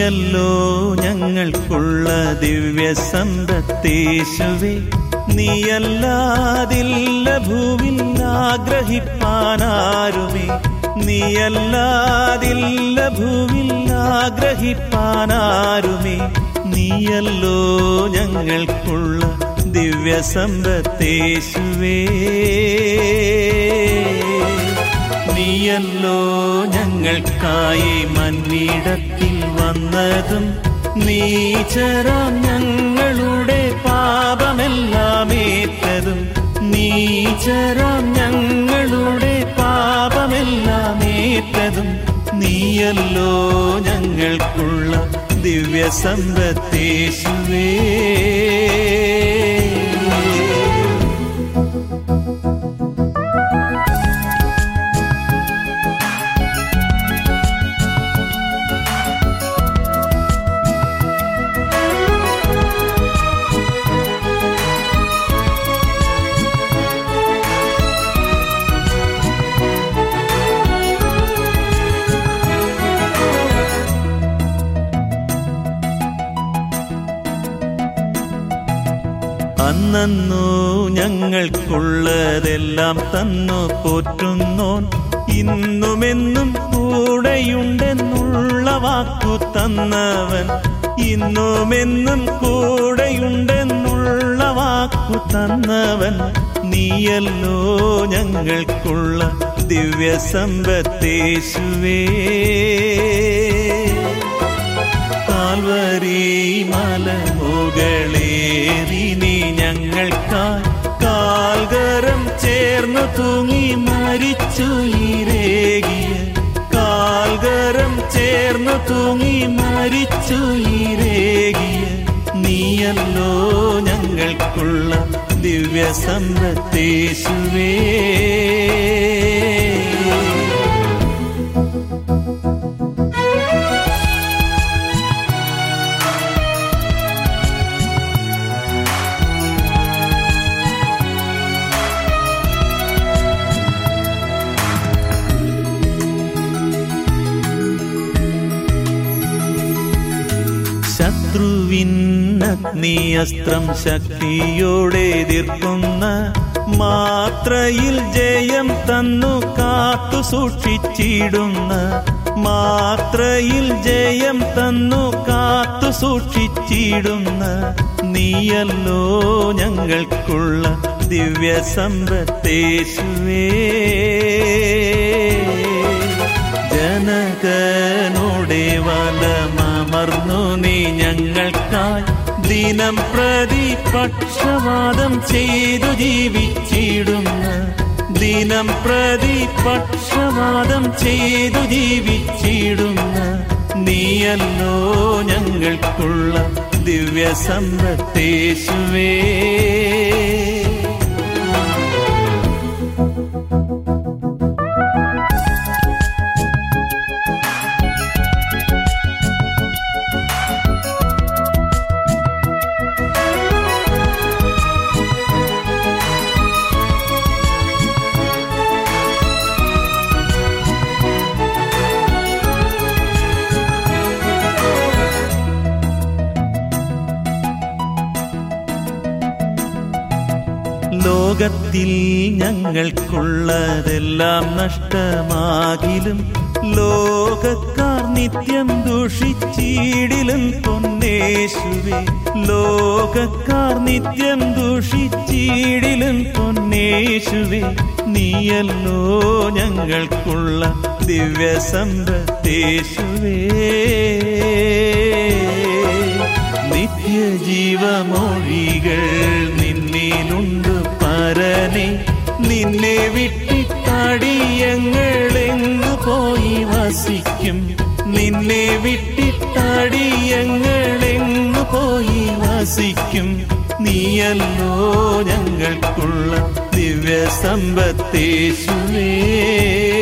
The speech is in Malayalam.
നീയല്ലോ ഞങ്ങൾക്കുള്ള ദിവ്യ സമ്പത്തേശുവേ നീയല്ലാതില്ല ഭൂവിൽ ആഗ്രഹിപ്പാനാരുമേ നീയല്ലാതില്ല ഭൂവിൽ ആഗ്രഹിപ്പാനാരുമേ നീയല്ലോ ഞങ്ങൾക്കുള്ള ദിവ്യ സമ്പത്തേശുവേ നീയല്ലോ ഞങ്ങൾക്കായി മന്നിടത്തിൽ വന്നതും നീചരാം ഞങ്ങളുടെ പാപമെല്ലാം ഏറ്റതും നീചരാം ഞങ്ങളുടെ പാപമെല്ലാം ഏറ്റതും നീയല്ലോ ഞങ്ങൾക്കുള്ള ദിവ്യ സമ്പത്തേശുവേ അന്നു ഞങ്ങൾക്കുള്ളതെല്ലാം തന്നു പോറ്റുന്നോൻ ഇന്നുമെന്നും കൂടെയുണ്ടെന്നുള്ള വാക്കു തന്നവൻ ഇന്നുമെന്നും കൂടെയുണ്ടെന്നുള്ള വാക്കു തന്നവൻ നീയല്ലോ ഞങ്ങൾക്കുള്ള ദിവ്യ സമ്പത്തേശുവേ കാൽവരി മലമുകളേറി നീ ഞങ്ങൾക്കായി കാൽകരം ചേർന്നു തൂങ്ങി മരിച്ചു ഇരേകിയ കാൽകരം ചേർന്നു തൂങ്ങി മരിച്ചു ഇരേകിയ നീയല്ലോ ഞങ്ങൾക്കുള്ള ദിവ്യ സമ്പത്തേശുവേ ശത്രുവിന്നഗ്നിയസ്ത്രം ശക്തിയോടെ എതിർക്കുന്ന മാത്രയിൽ ജയം തന്നു കാത്തു സൂക്ഷിച്ചിടുന്ന മാത്രയിൽ ജയം തന്നു കാത്തു സൂക്ഷിച്ചിടുന്ന നീയല്ലോ ഞങ്ങൾക്കുള്ള ദിവ്യ സമ്പത്തേശുവേ ജനകനോടെ വലമർന്നു നീ ഞങ്ങൾക്കായി ദിനം പ്രതി പക്ഷവാദം ചെയ്തു ജീവിച്ചിടുന്ന ദിനം പ്രതി പക്ഷവാദം ചെയ്തു ജീവിച്ചിടുന്ന നീയല്ലോ ഞങ്ങൾക്കുള്ള ദിവ്യ സമ്പത്തേശുവേ ലോകത്തിൽ ഞങ്ങൾക്കുള്ളതെല്ലാം നഷ്ടമാകിലും ലോകക്കാർ നിത്യം ദൂഷിച്ചിടിലും പൊന്നേശുവേ ലോകക്കാർ നിത്യം ദൂഷിച്ചിടിലും പൊന്നേശുവേ നീയല്ലോ ഞങ്ങൾക്കുള്ള ദിവ്യ സമ്പത്തേശുവേ നിത്യജീവമൊഴികൾ നിന്നിലുണ്ട് പരനെ നിന്നെ വിട്ടിട്ടടിയങ്ങളെങ്ങു പോയി വസിക്കും നിന്നെ വിട്ടിട്ടടിയങ്ങളെങ്ങു പോയി വസിക്കും നീയല്ലോ ഞങ്ങൾക്കുള്ള ദിവ്യ സമ്പത്തേശുവേ